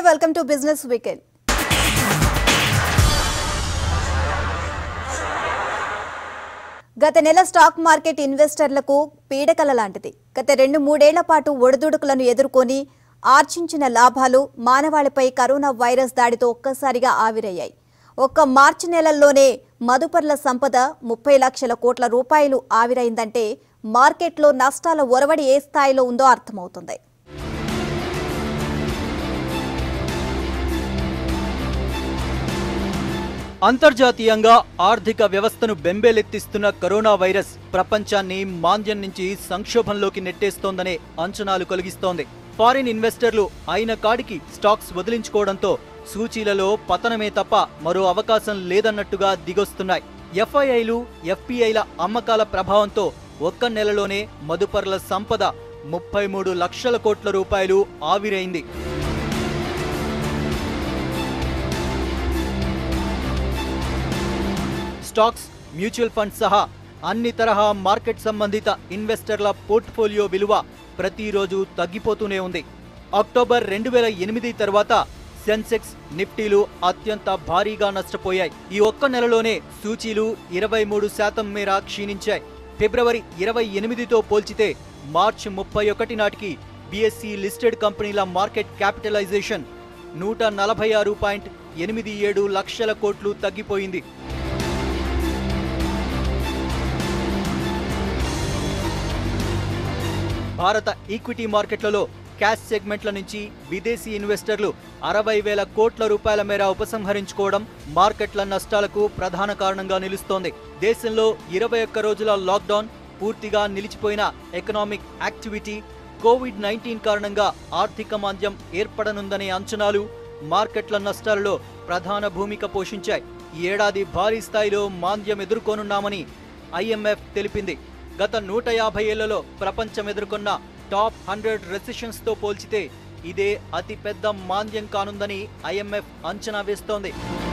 Welcome to business weekend గత నెల stock market ఇన్వెస్టర్లకు పీడకల లాంటిది గత రెండు మూడేళ్ల పాటు ఒడిదుడుకులను ఎదుర్కొని ఆర్జించిన లాభాలు మానవాళిపై కరోనా వైరస్ దాడితో ఒక్కసారిగా ఆవిరయ్యాయి ఒక్క మార్చి నెలల్లోనే మదుపర్ల సంపద ముప్పై లక్షల కోట్ల రూపాయలు ఆవిరైందంటే మార్కెట్లో నష్టాల ఒరవడి ఏ స్థాయిలో ఉందో అర్థమవుతుంది అంతర్జాతీయంగా ఆర్థిక వ్యవస్థను బెంబేలెత్తిస్తున్న కరోనా వైరస్ ప్రపంచాన్ని మాంద్యం నుంచి సంక్షోభంలోకి నెట్టేస్తోందనే అంచనాలు కలిగిస్తోంది ఫారిన్ ఇన్వెస్టర్లు అయిన కాడికి స్టాక్స్ వదిలించుకోవడంతో సూచీలలో పతనమే తప్ప మరో అవకాశం లేదన్నట్టుగా దిగొస్తున్నాయి ఎఫ్ఐఐలు ఎఫ్పిఐల అమ్మకాల ప్రభావంతో ఒక్క నెలలోనే మదుపర్ల సంపద ముప్పై మూడు లక్షల కోట్ల రూపాయలు ఆవిరైంది స్టాక్స్ మ్యూచువల్ ఫండ్ సహా అన్ని తరహా మార్కెట్ సంబంధిత ఇన్వెస్టర్ల పోర్ట్ఫోలియో విలువ ప్రతిరోజు తగ్గిపోతూనే ఉంది అక్టోబర్ రెండు వేల ఎనిమిది తర్వాత సెన్సెక్స్ నిఫ్టీలు అత్యంత భారీగా నష్టపోయాయి ఈ ఒక్క నెలలోనే సూచీలు ఇరవై మూడు శాతం మేర క్షీణించాయి ఫిబ్రవరి ఇరవై ఎనిమిదితో పోల్చితే మార్చి ముప్పై ఒకటి నాటికి బీఎస్సీ లిస్టెడ్ కంపెనీల మార్కెట్ క్యాపిటలైజేషన్ నూట నలభై ఆరు పాయింట్ ఎనిమిది ఏడు లక్షల కోట్లు తగ్గిపోయింది భారత ఈక్విటీ మార్కెట్లలో క్యాష్ సెగ్మెంట్ల నుంచి విదేశీ ఇన్వెస్టర్లు అరవై వేల కోట్ల రూపాయల మేర ఉపసంహరించుకోవడం మార్కెట్ల నష్టాలకు ప్రధాన కారణంగా నిలుస్తోంది దేశంలో ఇరవై ఒక్క రోజుల లాక్డౌన్ పూర్తిగా నిలిచిపోయిన ఎకనామిక్ యాక్టివిటీ కోవిడ్ నైన్టీన్ కారణంగా ఆర్థిక మాంద్యం ఏర్పడనుందనే అంచనాలు మార్కెట్ల నష్టాలలో ప్రధాన భూమిక పోషించాయి ఈ ఏడాది భారీ స్థాయిలో మాంద్యం ఎదుర్కొనున్నామని ఐఎంఎఫ్ తెలిపింది గత నూట యాభై ఏళ్లలో ప్రపంచం ఎదుర్కొన్న టాప్ హండ్రెడ్ రెసిషన్స్ తో పోల్చితే ఇదే అతిపెద్ద మాంద్యం కానుందని ఐఎంఎఫ్ అంచనా వేస్తోంది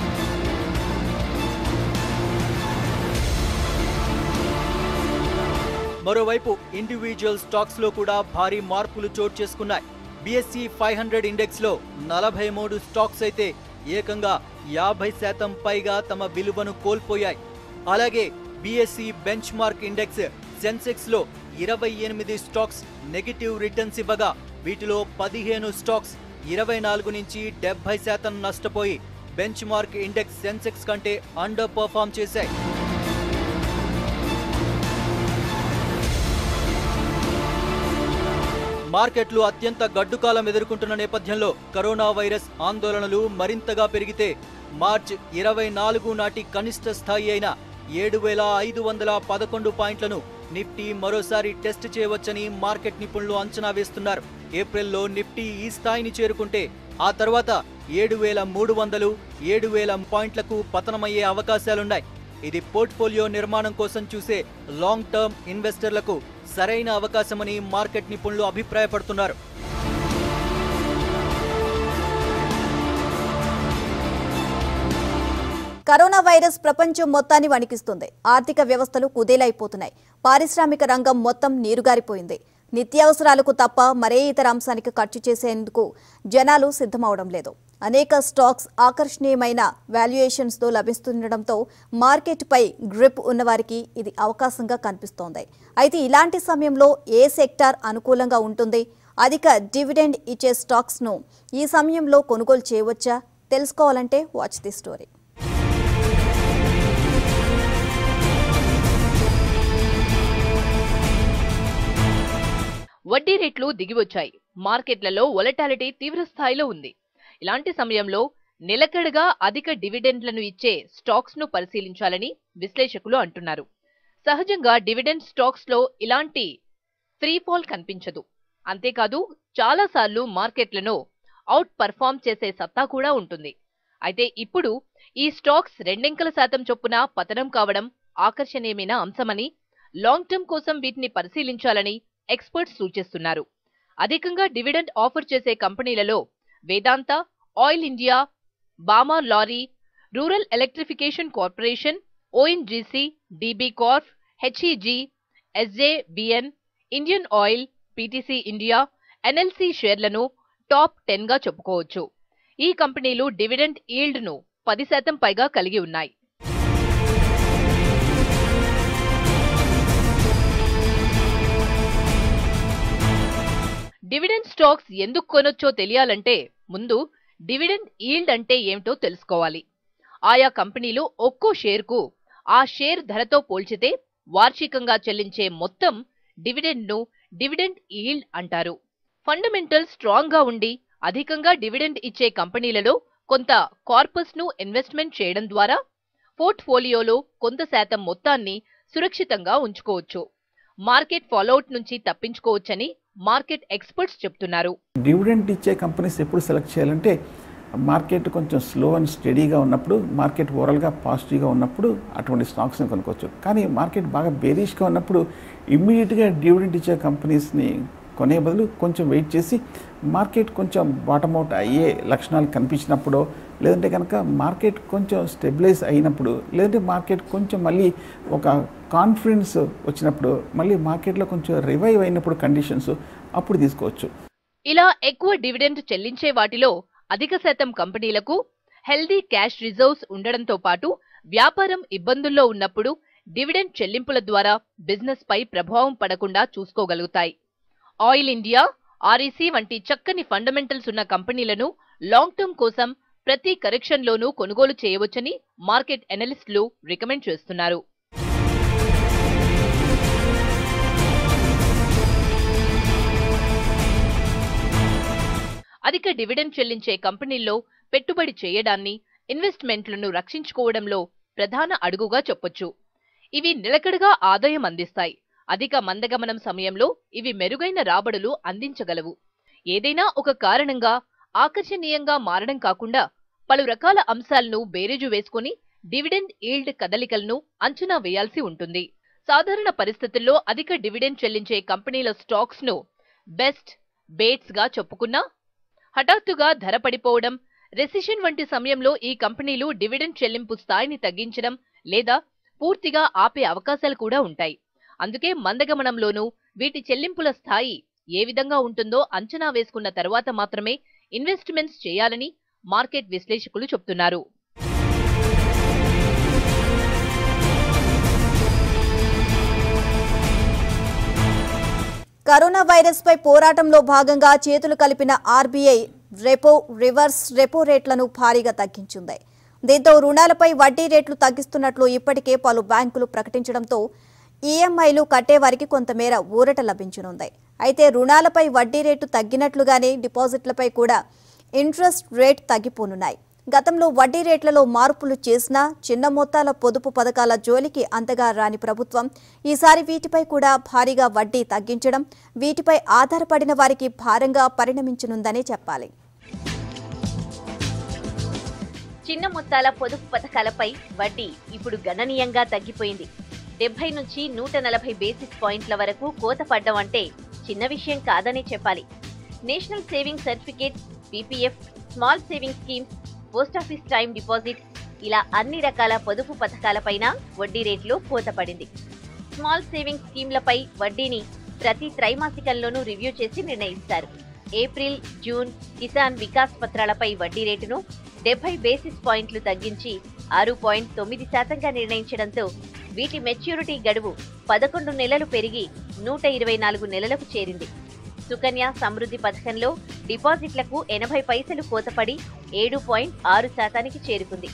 మరోవైపు ఇండివిజువల్ స్టాక్స్ లో కూడా భారీ మార్పులు చోటు చేసుకున్నాయి బీఎస్సీ ఫైవ్ హండ్రెడ్ ఇండెక్స్ లో నలభై మూడు స్టాక్స్ అయితే ఏకంగా యాభై శాతం పైగా తమ విలువను కోల్పోయాయి అలాగే BSE benchmark index Sensex లో ఇరవై ఎనిమిది స్టాక్స్ నెగిటివ్ రిటర్న్స్ ఇవ్వగా వీటిలో పదిహేను స్టాక్స్ ఇరవై నాలుగు నుంచి డెబ్బై శాతం నష్టపోయి బెంచ్ మార్క్ ఇండెక్స్ సెన్సెక్స్ కంటే అండర్ పర్ఫామ్ చేశాయి మార్కెట్లు అత్యంత గడ్డుకాలం ఎదుర్కొంటున్న నేపథ్యంలో కరోనా వైరస్ ఆందోళనలు మరింతగా పెరిగితే మార్చ్ ఇరవై నాలుగు నాటి కనిష్ట స్థాయి అయిన ఏడు వేల ఐదు వందల పదకొండు పాయింట్లను నిఫ్టీ మరోసారి టెస్ట్ చేయవచ్చని మార్కెట్ నిపుణులు అంచనా వేస్తున్నారు ఏప్రిల్లో నిఫ్టీ ఈ స్థాయిని చేరుకుంటే ఆ తర్వాత ఏడు వేల మూడు వందలు ఏడు వేల పాయింట్లకు పతనమయ్యే అవకాశాలున్నాయి ఇది పోర్ట్ఫోలియో నిర్మాణం కోసం చూసే లాంగ్ టర్మ్ ఇన్వెస్టర్లకు సరైన అవకాశమని మార్కెట్ నిపుణులు అభిప్రాయపడుతున్నారు కరోనా వైరస్ ప్రపంచం మొత్తాన్ని వణికిస్తుంది ఆర్థిక వ్యవస్థలు కుదేలైపోతున్నాయి పారిశ్రామిక రంగం మొత్తం నీరుగారిపోయింది నిత్యావసరాలకు తప్ప మరే ఇతర అంశానికి ఖర్చు చేసేందుకు జనాలు సిద్ధమవడం లేదు అనేక స్టాక్స్ ఆకర్షణీయమైన వాల్యుయేషన్స్తో లభిస్తుండటంతో మార్కెట్పై గ్రిప్ ఉన్నవారికి ఇది అవకాశంగా కనిపిస్తోంది అయితే ఇలాంటి సమయంలో ఏ సెక్టార్ అనుకూలంగా ఉంటుంది అధిక డివిడెండ్ ఇచ్చే స్టాక్స్ను ఈ సమయంలో కొనుగోలు చేయవచ్చా తెలుసుకోవాలంటే వాచ్ ది స్టోరీ వడ్డీ రేట్లు దిగివచ్చాయి మార్కెట్లలో వొలటాలిటీ తీవ్ర స్థాయిలో ఉంది ఇలాంటి సమయంలో నిలకడగా అధిక డివిడెండ్లను ఇచ్చే స్టాక్స్ ను పరిశీలించాలని విశ్లేషకులు అంటున్నారు సహజంగా డివిడెండ్ స్టాక్స్ లో ఇలాంటి ఫ్రీ ఫాల్ కనిపించదు అంతేకాదు చాలాసార్లు మార్కెట్లను అవుట్ పర్ఫామ్ చేసే సత్తా కూడా ఉంటుంది అయితే ఇప్పుడు ఈ స్టాక్స్ రెండెంకల శాతం చొప్పున పతనం కావడం ఆకర్షణీయమైన అంశమని లాంగ్ టర్మ్ కోసం వీటిని పరిశీలించాలని ఎక్స్పర్ట్స్ సూచిస్తున్నారు అధికంగా డివిడెండ్ ఆఫర్ చేసే కంపెనీలలో Vedanta oil India Balmer Lawrie rural electrification corporation ONGC DB Corp HEG SJVN Indian oil PTC India NLC షేర్లను టాప్ టెన్ గా చెప్పుకోవచ్చు ఈ కంపెనీలు డివిడెండ్ ఈల్డ్ ను పది శాతం పైగా కలిగి ఉన్నాయి డివిడెండ్ స్టాక్స్ ఎందుకు కొనొచ్చో తెలియాలంటే ముందు డివిడెండ్ ఈల్డ్ అంటే ఏమిటో తెలుసుకోవాలి ఆయా కంపెనీలు ఒక్కో షేర్కు ఆ షేర్ ధరతో పోల్చితే వార్షికంగా చెల్లించే మొత్తం డివిడెండ్ ను డివిడెండ్ ఈల్డ్ అంటారు ఫండమెంటల్ స్ట్రాంగ్ గా ఉండి అధికంగా డివిడెండ్ ఇచ్చే కంపెనీలలో కొంత కార్పస్ ను ఇన్వెస్ట్మెంట్ చేయడం ద్వారా పోర్ట్ఫోలియోలో కొంత శాతం మొత్తాన్ని సురక్షితంగా ఉంచుకోవచ్చు మార్కెట్ ఫాలోఅవుట్ నుంచి తప్పించుకోవచ్చని మార్కెట్ ఎక్స్పర్ట్స్ చెప్తున్నారు డివిడెంట్ ఇచ్చే కంపెనీస్ ఎప్పుడు సెలెక్ట్ చేయాలంటే మార్కెట్ కొంచెం స్లో అండ్ స్టడీగా ఉన్నప్పుడు మార్కెట్ ఓవరాల్గా పాజిటివ్గా ఉన్నప్పుడు అటువంటి స్టాక్స్ని కొనుక్కోవచ్చు కానీ మార్కెట్ బాగా బేరిష్గా ఉన్నప్పుడు ఇమ్మీడియట్గా డివిడెంట్ ఇచ్చే కంపెనీస్ని కొనే బదులు కొంచెం వెయిట్ చేసి మార్కెట్ కొంచెం బాటమ్ అవుట్ అయ్యే లక్షణాలు కనిపించినప్పుడు లేదంటే కనుక మార్కెట్ కొంచెం స్టెబిలైజ్ అయినప్పుడు లేదంటే మార్కెట్ కొంచెం మళ్ళీ ఒక కాన్ఫిడెన్స్ వచ్చినప్పుడు మళ్ళీ మార్కెట్లో కొంచెం రివైవ్ అయినప్పుడు కండిషన్స్ అప్పుడు తీసుకోవచ్చు ఇలా ఎక్కువ డివిడెండ్ చెల్లించే వాటిలో అధిక శాతం కంపెనీలకు హెల్దీ క్యాష్ రిజర్వ్స్ ఉండడంతో పాటు వ్యాపారం ఇబ్బందుల్లో ఉన్నప్పుడు డివిడెండ్ చెల్లింపుల ద్వారా బిజినెస్ పై ప్రభావం పడకుండా చూసుకోగలుగుతాయి ఆయిల్ ఇండియా ఆర్ఈసీ వంటి చక్కని ఫండమెంటల్స్ ఉన్న కంపెనీలను లాంగ్ టర్మ్ కోసం ప్రతి కరెక్షన్లోనూ కొనుగోలు చేయవచ్చని మార్కెట్ ఎనలిస్టులు రికమెండ్ చేస్తున్నారు అధిక డివిడెండ్ చెల్లించే కంపెనీల్లో పెట్టుబడి చేయడాన్ని ఇన్వెస్ట్మెంట్లను రక్షించుకోవడంలో ప్రధాన అడుగుగా చెప్పొచ్చు ఇవి నిలకడగా ఆదాయం అందిస్తాయి అధిక మందగమనం సమయంలో ఇవి మెరుగైన రాబడులు అందించగలవు ఏదైనా ఒక కారణంగా ఆకర్షణీయంగా మారడం కాకుండా పలు రకాల అంశాలను బేరేజు వేసుకుని డివిడెండ్ ఈల్డ్ కదలికలను అంచనా వేయాల్సి ఉంటుంది సాధారణ పరిస్థితుల్లో అధిక డివిడెండ్ చెల్లించే కంపెనీల స్టాక్స్ ను బెస్ట్ బేట్స్ గా చెప్పుకున్నా హఠాత్తుగా ధర పడిపోవడం రెసిషన్ వంటి సమయంలో ఈ కంపెనీలు డివిడెండ్ చెల్లింపు స్థాయిని తగ్గించడం లేదా పూర్తిగా ఆపే అవకాశాలు కూడా ఉంటాయి అందుకే మందగమనంలోనూ వీటి చెల్లింపుల స్థాయి ఏ విధంగా ఉంటుందో అంచనా వేసుకున్న తర్వాత మాత్రమే ఇన్వెస్ట్మెంట్స్ చేయాలని మార్కెట్ విశ్లేషకులు చెప్తున్నారు కరోనా వైరస్ పై పోరాటంలో భాగంగా చేతులు కలిపిన ఆర్బీఐ రెపో రివర్స్ రెపో రేట్లను భారీగా తగ్గించింది దీంతో రుణాలపై వడ్డీ రేట్లు తగ్గిస్తున్నట్లు ఇప్పటికే పలు బ్యాంకులు ప్రకటించడంతో ఈఎంఐలు కట్టేవారికి కొంతమేర ఊరట లభించనుంది అయితే రుణాలపై వడ్డీ రేటు తగ్గినట్లుగానే డిపాజిట్లపై కూడా ఇంట్రెస్ట్ రేట్ తగ్గిపోనున్నాయి గతంలో వడ్డీ రేట్లలో మార్పులు చేసినా చిన్న మొత్తాల పొదుపు పథకాల జోలికి అంతగా రాని ప్రభుత్వం ఈసారి వీటిపై కూడా భారీగా వడ్డీ తగ్గించడం వీటిపై ఆధారపడిన వారికి భారంగా పరిణమించనుందనే చెప్పాలి చిన్న మొత్తాల పొదుపు పథకాలపై వడ్డీ ఇప్పుడు గణనీయంగా తగ్గిపోయింది డెబ్బై నుంచి నూట నలభై బేసిస్ పాయింట్ల వరకు కోత పడ్డం అంటే చిన్న విషయం కాదని చెప్పాలి national saving certificate PPF small saving schemes post office time deposit ఇలా అన్ని రకాల పొదుపు పథకాలపైన వడ్డీ రేట్లు కోత పడింది స్మాల్ సేవింగ్ స్కీమ్లపై వడ్డీని ప్రతి త్రైమాసికంలోనూ రివ్యూ చేసి నిర్ణయిస్తారు ఏప్రిల్ జూన్ కిసాన్ వికాస్ పత్రాలపై వడ్డీ రేటును డెబ్బై బేసిస్ పాయింట్లు తగ్గించి ఆరు పాయింట్ తొమ్మిది శాతంగా నిర్ణయించడంతో వీటి మెచ్యూరిటీ గడువు పదకొండు నెలలు పెరిగి నూట ఇరవై నాలుగు నెలలకు చేరింది సుకన్య సమృద్ధి పథకంలో డిపాజిట్లకు ఎనభై పైసలు కోతపడి ఏడు పాయింట్ ఆరు శాతానికి చేరుకుంది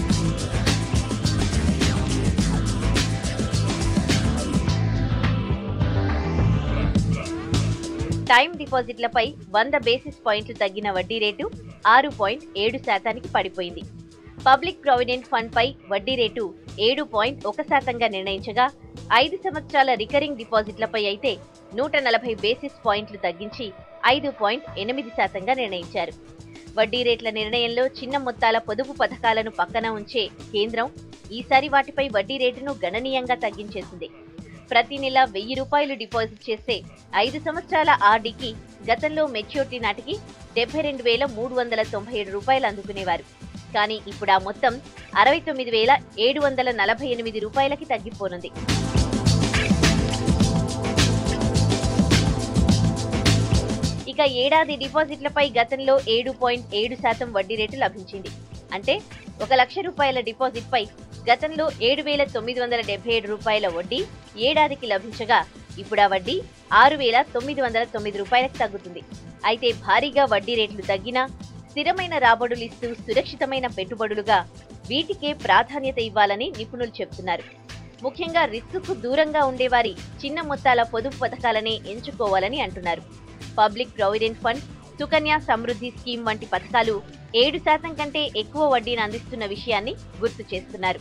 టైం డిపాజిట్లపై వంద బేసిస్ పాయింట్లు తగ్గిన వడ్డీ రేటు ఆరు పాయింట్ ఏడు శాతానికి పడిపోయింది పబ్లిక్ ప్రావిడెంట్ ఫండ్ పై వడ్డీ రేటు ఏడు పాయింట్ ఒక శాతంగా నిర్ణయించగా ఐదు సంవత్సరాల రికరింగ్ డిపాజిట్లపై అయితే నూట నలభై బేసిస్ పాయింట్లు తగ్గించి ఐదు పాయింట్ ఎనిమిది శాతంగా నిర్ణయించారు వడ్డీ రేట్ల నిర్ణయంలో చిన్న మొత్తాల పొదుపు పథకాలను పక్కన ఉంచే కేంద్రం ఈసారి వాటిపై వడ్డీ రేటును గణనీయంగా తగ్గించేసింది ప్రతి నెల వెయ్యి రూపాయలు డిపాజిట్ చేస్తే ఐదు సంవత్సరాల ఆర్డీకి గతంలో మెచ్యూరిటీ నాటికి డెబ్బై రెండు వేల మూడు వందల తొంభై ఏడు రూపాయలు అందుకునేవారు కానీ ఇప్పుడు ఆ మొత్తం అరవై తొమ్మిది వేల ఏడు వందల నలభై ఎనిమిది రూపాయలకి తగ్గిపోనుంది ఇక ఇక ఏడాది డిపాజిట్లపై గతంలో ఏడు పాయింట్ ఏడు శాతం వడ్డీ రేటు లభించింది అంటే ఒక లక్ష రూపాయల డిపాజిట్ పై గతంలో ఏడు వేల తొమ్మిది వందల డెబ్బై ఏడు రూపాయల వడ్డీ ఏడాదికి లభించగా ఇప్పుడు ఆ వడ్డీ ఆరు వేల తొమ్మిది వందల తొమ్మిది రూపాయలకు తగ్గుతుంది అయితే భారీగా వడ్డీ రేట్లు తగ్గినా స్థిరమైన రాబడులు ఇస్తూ సురక్షితమైన పెట్టుబడులుగా వీటికే ప్రాధాన్యత ఇవ్వాలని నిపుణులు చెబుతున్నారు ముఖ్యంగా రిస్క్ దూరంగా ఉండేవారి చిన్న మొత్తాల పొదుపు పథకాలనే ఎంచుకోవాలని అంటున్నారు public provident fund Sukanya Samriddhi scheme వంటి పథకాలు ఏడు శాతం కంటే ఎక్కువ వడ్డీని అందిస్తున్న విషయాన్ని గుర్తు చేస్తున్నారు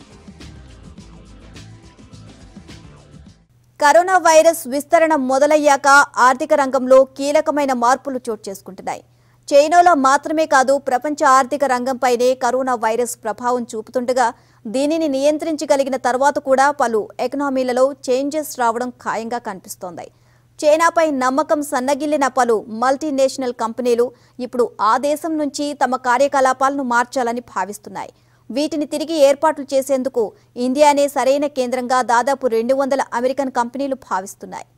కరోనా వైరస్ విస్తరణ మొదలయ్యాక ఆర్థిక రంగంలో కీలకమైన మార్పులు చోటు చేసుకుంటున్నాయి చైనాలో మాత్రమే కాదు ప్రపంచ ఆర్థిక రంగంపైనే కరోనా వైరస్ ప్రభావం చూపుతుండగా దీనిని నియంత్రించగలిగిన తర్వాత కూడా పలు ఎకనామీలలో చేంజెస్ రావడం ఖాయంగా కనిపిస్తోంది చైనాపై నమ్మకం సన్నగిల్లిన పలు మల్టీనేషనల్ కంపెనీలు ఇప్పుడు ఆ దేశం నుంచి తమ కార్యకలాపాలను మార్చాలని భావిస్తున్నాయి వీటిని తిరిగి ఏర్పాట్లు చేసేందుకు ఇండియానే సరైన కేంద్రంగా దాదాపు రెండు వందల అమెరికన్ కంపెనీలు భావిస్తున్నాయి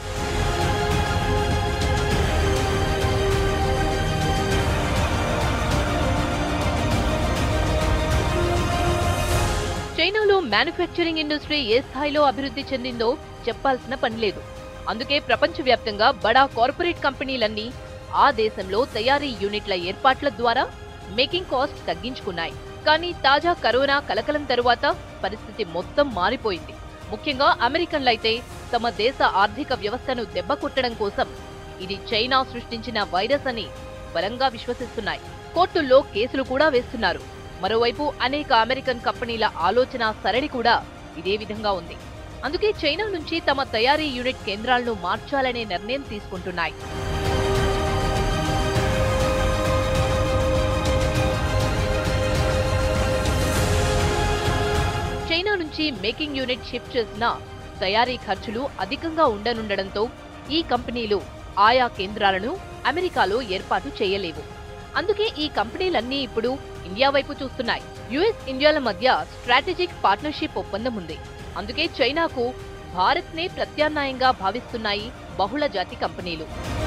చైనాలో మ్యానుఫ్యాక్చరింగ్ ఇండస్ట్రీ ఏ స్థాయిలో అభివృద్ధి చెందిందో చెప్పాల్సిన పని లేదు అందుకే ప్రపంచవ్యాప్తంగా బడా కార్పొరేట్ కంపెనీలన్నీ ఆ దేశంలో తయారీ యూనిట్ల ఏర్పాట్ల ద్వారా మేకింగ్ కాస్ట్ తగ్గించుకున్నాయి కానీ తాజా కరోనా కలకలం తరువాత పరిస్థితి మొత్తం మారిపోయింది ముఖ్యంగా అమెరికన్లైతే తమ దేశ ఆర్థిక వ్యవస్థను దెబ్బకొట్టడం కోసం ఇది చైనా సృష్టించిన వైరస్ అని బలంగా విశ్వసిస్తున్నాయి కోర్టుల్లో కేసులు కూడా వేస్తున్నారు మరోవైపు అనేక అమెరికన్ కంపెనీల ఆలోచన సరళి కూడా ఇదే విధంగా ఉంది అందుకే చైనా నుంచి తమ తయారీ యూనిట్ కేంద్రాలను మార్చాలనే నిర్ణయం తీసుకుంటున్నాయి చైనా నుంచి మేకింగ్ యూనిట్ షిఫ్ట్ చేసిన తయారీ ఖర్చులు అధికంగా ఉండనుండడంతో ఈ కంపెనీలు ఆయా కేంద్రాలను అమెరికాలో ఏర్పాటు చేయలేవు అందుకే ఈ కంపెనీలన్నీ ఇప్పుడు ఇండియా వైపు చూస్తున్నాయి యుఎస్ ఇండియాల మధ్య స్ట్రాటజిక్ పార్ట్నర్షిప్ ఒప్పందం ఉంది అందుకే చైనాకు భారత్నే ప్రత్యామ్నాయంగా భావిస్తున్నాయి బహుళ జాతి కంపెనీలు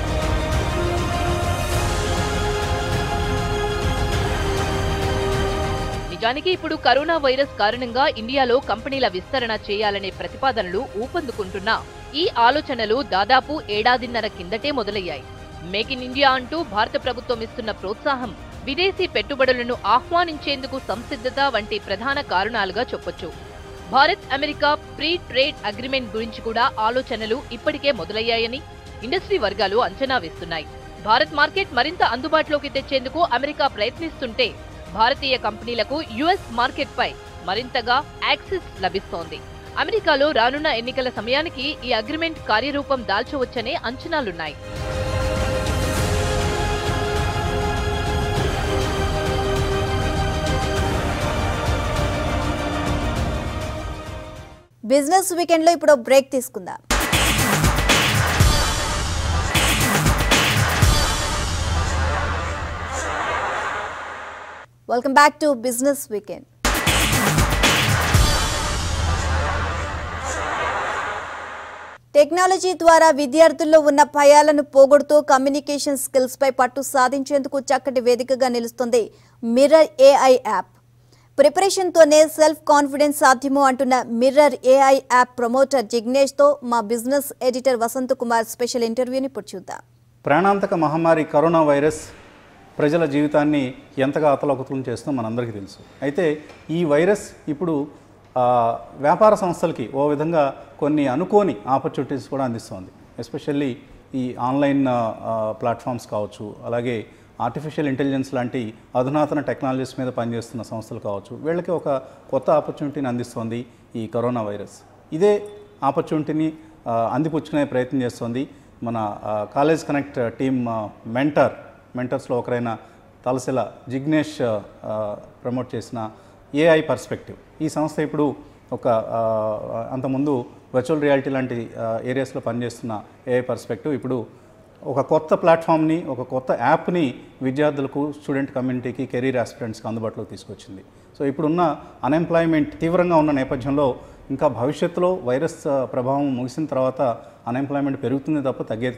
నిజానికి ఇప్పుడు కరోనా వైరస్ కారణంగా ఇండియాలో కంపెనీల విస్తరణ చేయాలనే ప్రతిపాదనలు ఊపందుకుంటున్నా ఈ ఆలోచనలు దాదాపు ఏడాదిన్నర కిందటే మొదలయ్యాయి మేక్ ఇన్ ఇండియా అంటూ భారత ప్రభుత్వం ఇస్తున్న ప్రోత్సాహం విదేశీ పెట్టుబడులను ఆహ్వానించేందుకు సంసిద్ధత వంటి ప్రధాన కారణాలుగా చెప్పొచ్చు Bharat America free trade agreement గురించి కూడా ఆలోచనలు ఇప్పటికే మొదలయ్యాయని ఇండస్ట్రీ వర్గాలు అంచనా వేస్తున్నాయి భారత్ మార్కెట్ మరింత అందుబాటులోకి తెచ్చేందుకు అమెరికా ప్రయత్నిస్తుంటే భారతీయ కంపెనీలకు యుఎస్ మార్కెట్పై మరింతగా యాక్సెస్ లభిస్తోంది అమెరికాలో రానున్న ఎన్నికల సమయానికి ఈ అగ్రిమెంట్ కార్యరూపం దాల్చవచ్చనే అంచనాలున్నాయి బిజినెస్ వీకెండ్లో ఇప్పుడు బ్రేక్ తీసుకుందాం welcome back to business weekend technology ద్వారా విద్యార్థుల్లో ఉన్న భయాలను పోగొడుతూ కమ్యూనికేషన్ స్కిల్స్ పై పట్టు సాధించేందుకు చక్కటి వేదికగా నిలుస్తుంది మిర్రర్ ఏఐ యాప్ ప్రిపరేషన్తోనే సెల్ఫ్ కాన్ఫిడెన్స్ సాధ్యము అంటున్న మిర్రర్ ఏఐ యాప్ ప్రమోటర్ జిగ్నేష్తో మా business editor Vasanth Kumar special ఇంటర్వ్యూని ఇప్పుడు చూద్దాం ప్రాణాంతక మహమ్మారి కరోనా వైరస్ ప్రజల జీవితాన్ని ఎంతగా అతలకుతలం చేస్తుందో మనందరికీ తెలుసు అయితే ఈ వైరస్ ఇప్పుడు ఆ, వ్యాపార సంస్థలకి ఓ విధంగా కొన్ని అనుకోని ఆపర్చునిటీస్ కూడా అందిస్తోంది ఎస్పెషల్లీ ఈ ఆన్లైన్ ప్లాట్ఫామ్స్ కావచ్చు అలాగే ఆర్టిఫిషియల్ ఇంటెలిజెన్స్ లాంటి అధునాతన టెక్నాలజీస్ మీద పనిచేస్తున్న సంస్థలు కావచ్చు వీళ్ళకి ఒక కొత్త ఆపర్చునిటీని అందిస్తోంది ఈ కరోనా వైరస్ ఇదే ఆపర్చునిటీని ఆ, అందిపుచ్చుకునే ప్రయత్నం చేస్తోంది మన ఆ, కాలేజ్ కనెక్ట్ టీమ్ ఆ, మెంటర్ మెంటర్స్లో ఒకరైన తలసిల జిగ్నేష్ ఆ, ప్రమోట్ చేసిన ఏఐ పర్స్పెక్టివ్ ఈ సంస్థ ఇప్పుడు ఒక ఆ, అంతకుముందు వర్చువల్ రియాలిటీ లాంటి ఆ, ఏరియాస్లో పనిచేస్తున్న ఏఐ పర్స్పెక్టివ్ ఇప్పుడు ఒక కొత్త ప్లాట్ఫామ్ని ఒక కొత్త యాప్ని విద్యార్థులకు స్టూడెంట్ కమ్యూనిటీకి కెరీర్ ఆస్పిరెంట్స్కి అందుబాటులోకి తీసుకొచ్చింది సో ఇప్పుడున్న అన్ఎంప్లాయ్మెంట్ తీవ్రంగా ఉన్న నేపథ్యంలో ఇంకా భవిష్యత్తులో వైరస్ ఆ, ప్రభావం ముగిసిన తర్వాత అన్ఎంప్లాయ్మెంట్ పెరుగుతుంది తప్ప తగ్గేది కాదు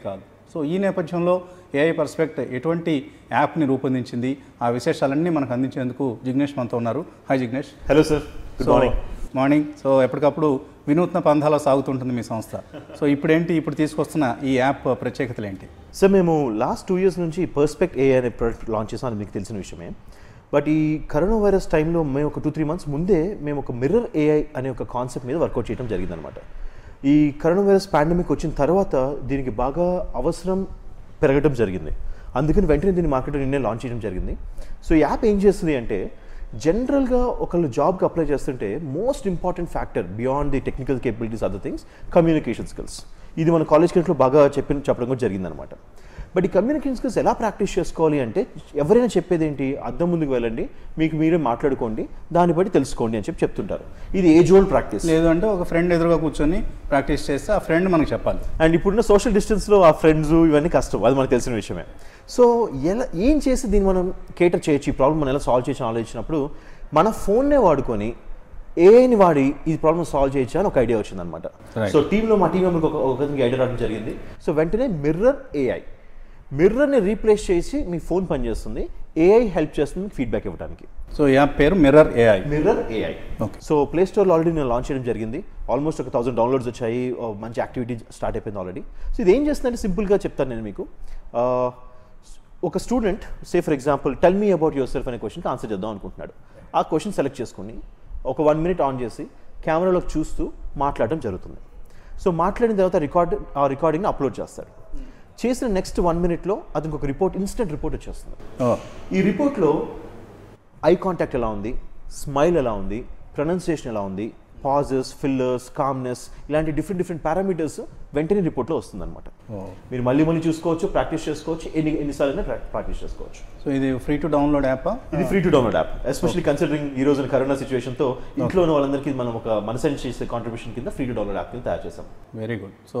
సో ఈ నేపథ్యంలో ఏఐ పర్స్పెక్ట్ ఎటువంటి యాప్ని రూపొందించింది ఆ విశేషాలన్నీ మనకు అందించేందుకు జిగ్నేష్ మనతో ఉన్నారు hi Jignesh hello sir good so morning morning so ఎప్పటికప్పుడు వినూత్న పంథాలో సాగుతుంటుంది మీ సంస్థ సో ఇప్పుడేంటి ఇప్పుడు తీసుకొస్తున్న ఈ యాప్ ప్రత్యేకతలు ఏంటి సార్ మేము లాస్ట్ టూ ఇయర్స్ నుంచి పర్స్పెక్ట్ ఏ అనే ప్రోడక్ట్ లాంచ్ చేసాం అది మీకు తెలిసిన విషయమే బట్ ఈ కరోనా వైరస్ టైంలో మేము ఒక టూ త్రీ మంత్స్ ముందే మేము ఒక మిర్రర్ ఏఐ అనే ఒక కాన్సెప్ట్ మీద వర్కౌట్ చేయడం జరిగిందనమాట ఈ కరోనా వైరస్ పాండమిక్ వచ్చిన తర్వాత దీనికి బాగా అవసరం పెరగడం జరిగింది అందుకని వెంటనే దీన్ని మార్కెట్లో నిన్నే లాంచ్ చేయడం జరిగింది సో ఈ యాప్ ఏం చేస్తుంది అంటే జనరల్గా ఒకళ్ళు జాబ్కి అప్లై చేస్తుంటే most important factor beyond the technical capabilities other things communication skills ఇది మన కాలేజ్ కంట్లో బాగా చెప్పిన చెప్పడం కూడా జరిగిందనమాట బట్ ఈ కమ్యూనికేషన్ స్కిల్స్ ఎలా ప్రాక్టీస్ చేసుకోవాలి అంటే ఎవరైనా చెప్పేది ఏంటి అద్దం ముందుకు వెళ్ళండి మీకు మీరే మాట్లాడుకోండి దాన్ని బట్టి తెలుసుకోండి అని చెప్పి చెప్తుంటారు ఇది ఏజ్ ఓల్డ్ ప్రాక్టీస్ లేదు అంటే ఒక ఫ్రెండ్ ఎదురుగా కూర్చొని ప్రాక్టీస్ చేస్తే ఆ ఫ్రెండ్ మనకు చెప్పాలి అండ్ ఇప్పుడున్న సోషల్ డిస్టెన్స్లో ఆ ఫ్రెండ్స్ ఇవన్నీ కష్టం అది మనకు తెలిసిన విషయమే సో ఎలా ఏం చేసి దీన్ని మనం కేటర్ చేయొచ్చు ఈ ప్రాబ్లం మనం ఎలా సాల్వ్ చేయొచ్చు అని ఆలోచించినప్పుడు మన ఫోన్నే వాడుకొని ఏని వాడి ఈ ప్రాబ్లమ్ సాల్వ్ చేయొచ్చు అని ఒక ఐడియా వచ్చిందనమాట Right. సో టీంలో మా టీం మెంబర్కి ఒక ఒకరికి ఐడియా రావడం జరిగింది సో వెంటనే మిర్రర్ ఏఐ మిర్రర్ని రీప్లేస్ చేసి మీ ఫోన్ పనిచేస్తుంది ఏఐ హెల్ప్ చేస్తుంది మీకు ఫీడ్బ్యాక్ ఇవ్వడానికి సో ఈ యాప్ పేరు mirror AI mirror AI Okay. So play స్టోర్లో ఆల్రెడీ నేను లాంచ్ చేయడం జరిగింది ఆల్మోస్ట్ ఒక థౌసండ్ డౌన్లోడ్స్ వచ్చాయి ఓ మంచి యాక్టివిటీ స్టార్ట్ అయిపోయింది ఆల్రెడీ సో ఇది ఏం చేస్తుందంటే సింపుల్గా చెప్తాను నేను మీకు ఆ, ఒక student say for example tell me about your yourself క్వశ్చన్కి ఆన్సర్ చేద్దాం అనుకుంటున్నాడు ఆ క్వశ్చన్ సెలెక్ట్ చేసుకుని ఒక వన్ మినిట్ ఆన్ చేసి కెమెరాలోకి చూస్తూ మాట్లాడడం జరుగుతుంది సో మాట్లాడిన తర్వాత రికార్డ్ ఆ రికార్డింగ్ని అప్లోడ్ చేస్తాడు చేసిన నెక్స్ట్ వన్ మినిట్లో అతనికి ఒక రిపోర్ట్ ఇన్స్టెంట్ రిపోర్ట్ వచ్చేస్తుంది ఓ ఈ రిపోర్ట్లో ఐ కాంటాక్ట్ ఎలా ఉంది స్మైల్ ఎలా ఉంది ప్రొనౌన్సియేషన్ ఎలా ఉంది పాజెస్ ఫిల్లర్స్ కామ్నెస్ ఇలాంటి డిఫరెంట్ డిఫరెంట్ పారామీటర్స్ వెంటనే రిపోర్ట్లో వస్తుందన్నమాట ఓ మీరు మళ్ళీ మళ్ళీ చూసుకోవచ్చు ప్రాక్టీస్ చేసుకోవచ్చు ఎన్ని ఎన్నిసార్లు ప్రాక్టీస్ చేసుకోవచ్చు సో ఇది ఫ్రీ టు డౌన్లోడ్ యాప్ ఇది free to download app especially considering ఈ రోజున కరోనా సిచువేషన్తో ఇంట్లో ఉన్న వాళ్ళందరికీ మనం ఒక మనసెంట్ చేసే కాంట్రిబ్యూషన్ కింద ఫ్రీ టు డౌన్లోడ్ యాప్ కింద తయారు చేసాం వెరీ గుడ్ సో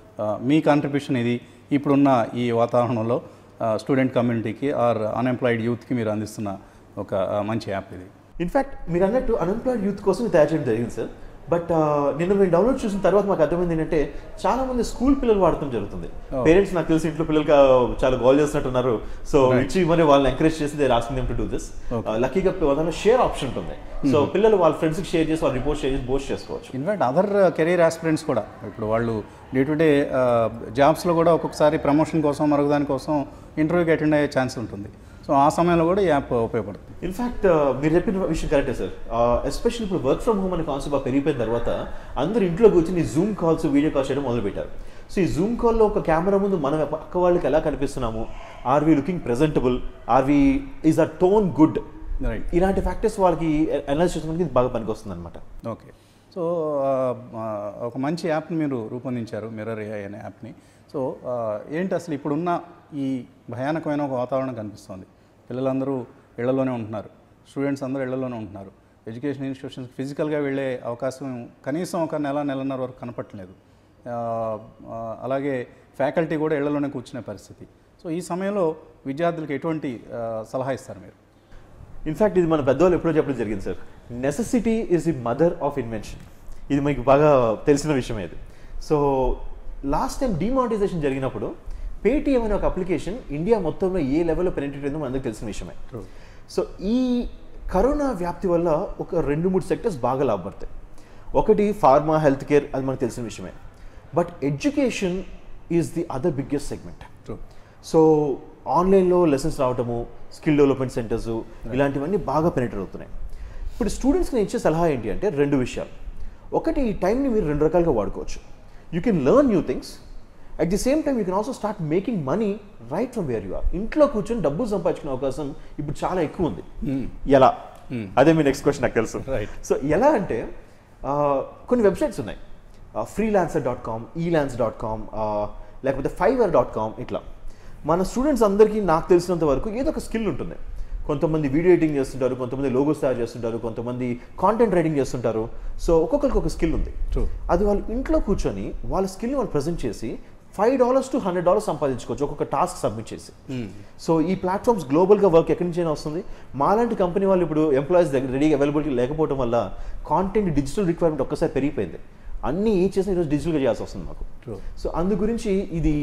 మీ కాంట్రిబ్యూషన్ ఇది ఇప్పుడున్న ఈ వాతావరణంలో స్టూడెంట్ కమ్యూనిటీకి ఆర్ అన్ఎంప్లాయిడ్ యూత్కి మీరు అందిస్తున్న ఒక ఆ, మంచి యాప్ ఇది ఇన్ఫాక్ట్ మీరు అన్నట్టు అన్ఎంప్లాయిడ్ యూత్ కోసం ఇది తయారు చేయడం జరిగింది సార్ బట్ నిన్న మేము డౌన్లోడ్ చేసిన తర్వాత మాకు అర్థమైంది ఏంటంటే చాలా మంది స్కూల్ పిల్లలు వాడటం జరుగుతుంది పేరెంట్స్ నాకు తెలిసి ఇంట్లో పిల్లలు కా- చాలా గోల్ చేస్తున్నట్టున్నారు సో ఇచ్చి మరి వాళ్ళని ఎంకరేజ్ చేసి they asking them to do this లక్కీగా దాంట్లో షేర్ ఆప్షన్ ఉంటుంది సో పిల్లలు వాళ్ళ ఫ్రెండ్స్కి షేర్ చేసి వాళ్ళు రిపోర్ట్ షేర్ చేసి పోస్ట్ చేసుకోవచ్చు ఇన్ఫాక్ట్ అదర్ కెరీర్ ఆస్పిరెంట్స్ కూడా ఇప్పుడు వాళ్ళు డే టు డే జాబ్స్లో కూడా ఒక్కొక్కసారి ప్రమోషన్ కోసం మరొక దానికోసం ఇంటర్వ్యూకి అటెండ్ అయ్యే ఛాన్స్ ఉంటుంది సో ఆ సమయంలో కూడా ఈ యాప్ ఉపయోగపడుతుంది ఇన్ఫాక్ట్ మీరు చెప్పిన విషయం కరెక్టే సార్ ఎస్పెషల్లీ ఇప్పుడు వర్క్ ఫ్రమ్ హోమ్ అనే కాన్సెప్ట్ బాగా పెరిగిపోయిన తర్వాత అందరూ ఇంట్లో కూర్చొని జూమ్ కాల్స్ వీడియో కాల్స్ చేయడం మొదలుపెట్టారు సో ఈ జూమ్ కాల్లో ఒక కెమెరా ముందు మనం పక్క వాళ్ళకి ఎలా కనిపిస్తున్నాము are we looking presentable are we is a tone good right ఇలాంటి ఫ్యాక్టర్స్ వాళ్ళకి అనలైజ్ చేసుకోవడానికి ఇది బాగా పనికొస్తుంది అనమాట ఓకే సో ఆ, ఆ, ఒక మంచి యాప్ని మీరు రూపొందించారు మిర్రర్ ఏఐ అనే యాప్ని సో ఆ, ఏంటి అసలు ఇప్పుడున్న ఈ భయానకమైన ఒక వాతావరణం కనిపిస్తుంది పిల్లలందరూ ఇళ్లలోనే ఉంటున్నారు స్టూడెంట్స్ అందరూ ఇళ్లలోనే ఉంటున్నారు ఎడ్యుకేషన్ ఇన్స్టిట్యూషన్స్ ఫిజికల్గా వెళ్ళే అవకాశం కనీసం ఒక నెల నెలన్నర వరకు కనపట్లేదు ఆ, ఆ, అలాగే ఫ్యాకల్టీ కూడా ఇళ్లలోనే కూర్చునే పరిస్థితి సో ఈ సమయంలో విద్యార్థులకు ఎటువంటి ఆ, సలహా ఇస్తారు మీరు ఇన్ఫాక్ట్ ఇది మన పెద్దవాళ్ళు ఎప్పుడో చెప్పడం జరిగింది sir necessity is the mother of invention ఇది మీకు బాగా తెలిసిన విషయమే ఇది సో లాస్ట్ టైం డిమానిటైజేషన్ జరిగినప్పుడు పేటీఎం అనే ఒక అప్లికేషన్ ఇండియా మొత్తంలో ఏ లెవెల్లో పెనిట్రేట్ అయిందో మనందరికి తెలిసిన విషయమే సో ఈ కరోనా వ్యాప్తి వల్ల ఒక రెండు మూడు సెక్టర్స్ బాగా లాభపడతాయి ఒకటి ఫార్మా హెల్త్ కేర్ అది మనకు తెలిసిన విషయమే but education is the other biggest segment True. So ఆన్లైన్లో లెసన్స్ రావటము స్కిల్ డెవలప్మెంట్ సెంటర్స్ ఇలాంటివన్నీ బాగా పెనిటర్ అవుతున్నాయి ఇప్పుడు స్టూడెంట్స్కి నేను ఇచ్చే సలహా ఏంటి అంటే రెండు విషయాలు ఒకటి ఈ టైంని మీరు రెండు రకాలుగా వాడుకోవచ్చు you can learn new things at the same time you can also start making money right from where you are ఇంట్లో కూర్చొని డబ్బులు సంపాదించుకునే అవకాశం ఇప్పుడు చాలా ఎక్కువ ఉంది ఎలా అదే మీ నెక్స్ట్ క్వశ్చన్ నాకు తెలుసు Right. సో ఎలా అంటే ఆ, కొన్ని వెబ్సైట్స్ ఉన్నాయి freelancer dot com Elance dot com లేకపోతే ఫైవర్ డాట్ కామ్ ఇట్లా మన స్టూడెంట్స్ అందరికీ నాకు తెలిసినంత వరకు ఏదో ఒక స్కిల్ ఉంటుంది కొంతమంది వీడియో ఎడిటింగ్ చేస్తుంటారు కొంతమంది లోగోస్ తయారు చేస్తుంటారు కొంతమంది కాంటెంట్ రైటింగ్ చేస్తుంటారు సో ఒక్కొక్కరికి ఒక స్కిల్ ఉంది True. అది వాళ్ళు ఇంట్లో కూర్చొని వాళ్ళ స్కిల్ని వాళ్ళు ప్రజెంట్ చేసి five dollars to hundred dollars సంపాదించుకోవచ్చు ఒక్కొక్క టాస్క్ సబ్మిట్ చేసి సో ఈ ప్లాట్ఫామ్స్ గ్లోబల్గా వర్క్ ఎక్కడి నుంచి అయినా వస్తుంది మాలాంటి కంపెనీ వాళ్ళు ఇప్పుడు ఎంప్లాయీస్ దగ్గర రెడీగా అవైలబిలిటీ లేకపోవడం వల్ల కాంటెంట్ డిజిటల్ రిక్వైర్మెంట్ ఒక్కసారి పెరిగిపోయింది అన్నీ ఏ చేసినా ఈరోజు డిజిటల్గా చేయాల్సి వస్తుంది మాకు True. సో అందు గురించి ఇది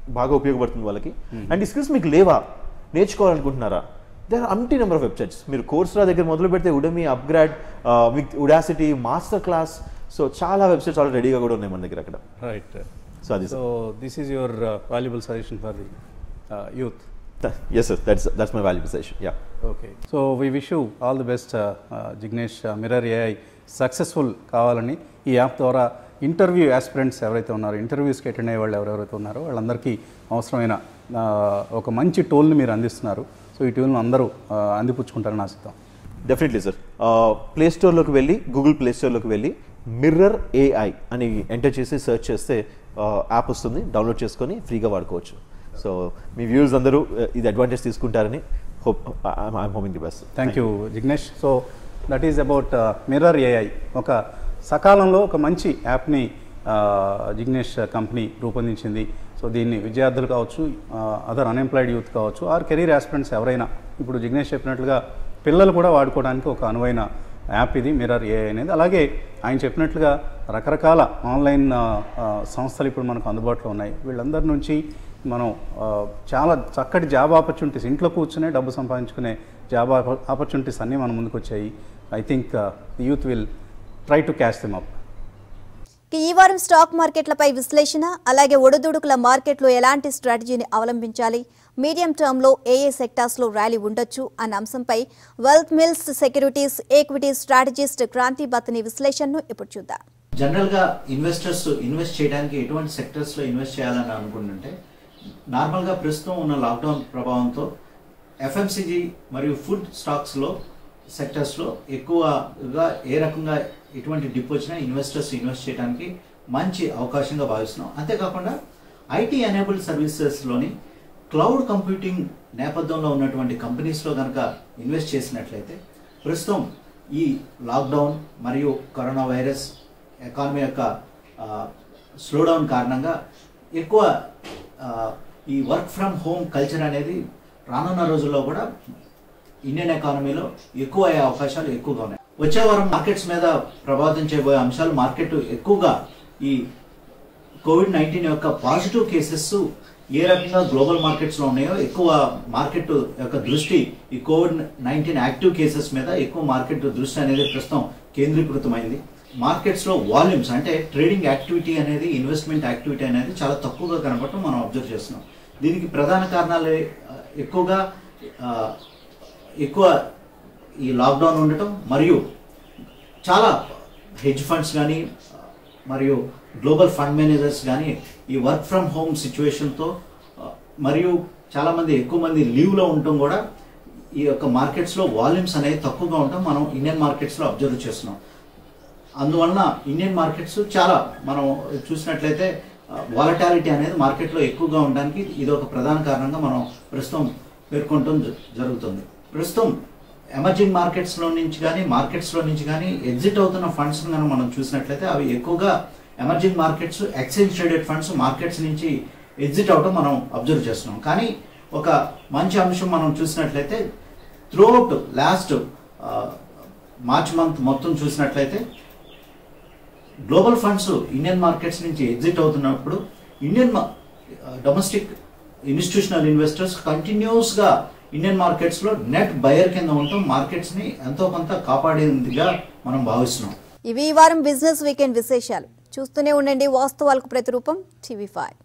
బాగా ఉపయోగపడుతుంది వాళ్ళకి అండ్ ఈ స్కిల్స్ మీకు లేవా నేర్చుకోవాలనుకుంటున్నారా they are umpteen number of websites మీరు కోర్స్రా దగ్గర మొదలు పెడితే ఉడమి అప్గ్రేడ్ మీకు ఉడాసిటీ మాస్టర్ క్లాస్ సో చాలా వెబ్సైట్స్ ఆల్రెడీ రెడీగా కూడా ఉన్నాయి మన దగ్గర అక్కడ రైట్ సో అది so this is your valuable suggestion for the youth yes sir that's that's my valuable session ya okay so we wish you all the best Jignesh mirror AI successful కావాలని ఈ app ద్వారా interview aspirants ఎవరైతే ఉన్నారో ఇంటర్వ్యూస్కి attend అయ్యే వాళ్ళు ఎవరెవరైతే ఉన్నారో వాళ్ళందరికీ అవసరమైన ఆ, ఒక మంచి టూల్ని మీరు అందిస్తున్నారు సో ఈ టూల్ని అందరూ ఆ, అందిపుచ్చుకుంటారని ఆశిద్దాం డెఫినెట్లీ సార్ ప్లే స్టోర్లోకి వెళ్ళి గూగుల్ ప్లే స్టోర్లోకి వెళ్ళి మిర్రర్ ఏఐ అని ఎంటర్ చేసి సెర్చ్ చేస్తే యాప్ వస్తుంది డౌన్లోడ్ చేసుకొని ఫ్రీగా వాడుకోవచ్చు సో మీ వ్యూవర్స్ అందరూ uh, ఇది అడ్వాంటేజ్ తీసుకుంటారని hope I'm hoping the best thank you Jignesh so that is about mirror AI ఒక సకాలంలో ఒక మంచి యాప్ని జిగ్నేష్ కంపెనీ రూపొందించింది సో దీన్ని విద్యార్థులు కావచ్చు అదర్ అన్ఎంప్లాయిడ్ యూత్ కావచ్చు ఆర్ కెరీర్ ఆస్పిరెంట్స్ ఎవరైనా ఇప్పుడు జిగ్నేష్ చెప్పినట్లుగా పిల్లలు కూడా వాడుకోవడానికి ఒక అనువైన యాప్ ఇది మిర్రర్ ఏఐ అనేది అలాగే ఆయన చెప్పినట్లుగా రకరకాల ఆన్లైన్ ఆ, ఆ, సంస్థలు ఇప్పుడు మనకు అందుబాటులో ఉన్నాయి వీళ్ళందరి నుంచి మనం ఆ, చాలా చక్కటి జాబ్ ఆపర్చునిటీస్ ఇంట్లో కూర్చునే డబ్బు సంపాదించుకునే జాబ్ ఆపర్చునిటీస్ అన్నీ మన ముందుకు వచ్చాయి I think the youth will try to catch them up ఈ వారం స్టాక్ మార్కెట్లపై విశ్లేషణ అలాగే ఒడిదుడుకుల మార్కెట్లో ఎలాంటి స్ట్రాటజీని అవలంబించాలి మీడియం టర్మ్లో ఏ ఏ సెక్టార్స్లో ర్యాలీ ఉండొచ్చు అన్న అంశంపై Wealth Mills Securities equities strategist Kranthi Bathini విశ్లేషణను ఇప్పుడు చూద్దాం జనరల్ గా ఇన్వెస్టర్స్ ఇన్వెస్ట్ చేయడానికి ఎటువంటి సెక్టర్స్ లో ఇన్వెస్ట్ చేయాలని అనుకుంటుంటే నార్మల్ గా ప్రస్తుతం ఉన్న లాక్డౌన్ ప్రభావంతో ఎఫ్ఎంసీజీ మరియు ఫుడ్ స్టాక్స్ లో సెక్టర్స్ లో ఎక్కువగా ఏ రకంగా ఎటువంటి డిప్ వచ్చినా ఇన్వెస్టర్స్ ఇన్వెస్ట్ చేయడానికి మంచి అవకాశంగా భావిస్తున్నాం అంతేకాకుండా ఐటీ ఎనేబుల్డ్ సర్వీసెస్ లోని క్లౌడ్ కంప్యూటింగ్ నేపథ్యంలో ఉన్నటువంటి కంపెనీస్లో కనుక ఇన్వెస్ట్ చేసినట్లయితే ప్రస్తుతం ఈ లాక్డౌన్ మరియు కరోనా వైరస్ ఎకానమీ యొక్క స్లోడౌన్ కారణంగా ఎక్కువ ఆ, ఈ వర్క్ ఫ్రమ్ హోమ్ కల్చర్ అనేది రానున్న రోజుల్లో కూడా ఇండియన్ ఎకానమీలో ఎక్కువ అయ్యే అవకాశాలు ఎక్కువగా ఉన్నాయి వచ్చే వారం మార్కెట్స్ మీద ప్రభావితం చేయబోయే అంశాలు మార్కెట్ ఎక్కువగా ఈ కోవిడ్ నైన్టీన్ యొక్క పాజిటివ్ కేసెస్ ఏ రకంగా గ్లోబల్ మార్కెట్స్ లో ఉన్నాయో ఎక్కువ మార్కెట్ యొక్క దృష్టి ఈ కోవిడ్ నైన్టీన్ యాక్టివ్ కేసెస్ మీద ఎక్కువ మార్కెట్ దృష్టి అనేది ప్రస్తుతం కేంద్రీకృతమైంది మార్కెట్స్ లో వాల్యూమ్స్ అంటే ట్రేడింగ్ యాక్టివిటీ అనేది ఇన్వెస్ట్మెంట్ యాక్టివిటీ అనేది చాలా తక్కువగా కనపడటం మనం అబ్జర్వ్ చేస్తున్నాం దీనికి ప్రధాన కారణాలు ఆ, ఎక్కువగా ఆ, ఎక్కువ ఈ లాక్డౌన్ ఉండటం మరియు చాలా హెడ్జ్ ఫండ్స్ కానీ మరియు గ్లోబల్ ఫండ్ మేనేజర్స్ కానీ ఈ వర్క్ ఫ్రమ్ హోమ్ సిచ్యువేషన్తో మరియు చాలామంది ఎక్కువ మంది లీవ్లో ఉండటం కూడా ఈ యొక్క మార్కెట్స్లో వాల్యూమ్స్ అనేవి తక్కువగా ఉండటం మనం ఇండియన్ మార్కెట్స్లో అబ్జర్వ్ చేస్తున్నాం అందువలన ఇండియన్ మార్కెట్స్ చాలా మనం చూసినట్లయితే వాలటాలిటీ అనేది మార్కెట్లో ఎక్కువగా ఉండడానికి ఇది ఒక ప్రధాన కారణంగా మనం ప్రస్తుతం పేర్కొనడం జ- జరుగుతుంది ప్రస్తుతం ఎమర్జింగ్ మార్కెట్స్లో నుంచి కానీ మార్కెట్స్లో నుంచి కానీ ఎగ్జిట్ అవుతున్న ఫండ్స్ కనుక మనం చూసినట్లయితే అవి ఎక్కువగా emerging markets exchange traded funds markets నుంచి ఎగ్జిట్ అవటం మనం అబ్జర్వ్ చేస్తున్నాం కానీ ఒక మంచి అంశం మనం చూసినట్లయితే త్రూఅవుట్ లాస్ట్ మార్చ్ మంత్ మొత్తం చూసినట్లయితే గ్లోబల్ ఫండ్స్ ఇండియన్ మార్కెట్స్ నుంచి ఎగ్జిట్ అవుతున్నప్పుడు Indian domestic institutional investors continuous గా ఇండియన్ మార్కెట్స్ లో నెట్ బయర్ కింద ఉండటం మార్కెట్స్ ని ఎంతో కొంత కాపాడేందుగా మనం భావిస్తున్నాం ఇవి ఈ వారం బిజినెస్ వీకెండ్ విశేషాలు చూస్తూనే ఉండండి వాస్తవాలకు ప్రతిరూపం టీవీ ఫైవ్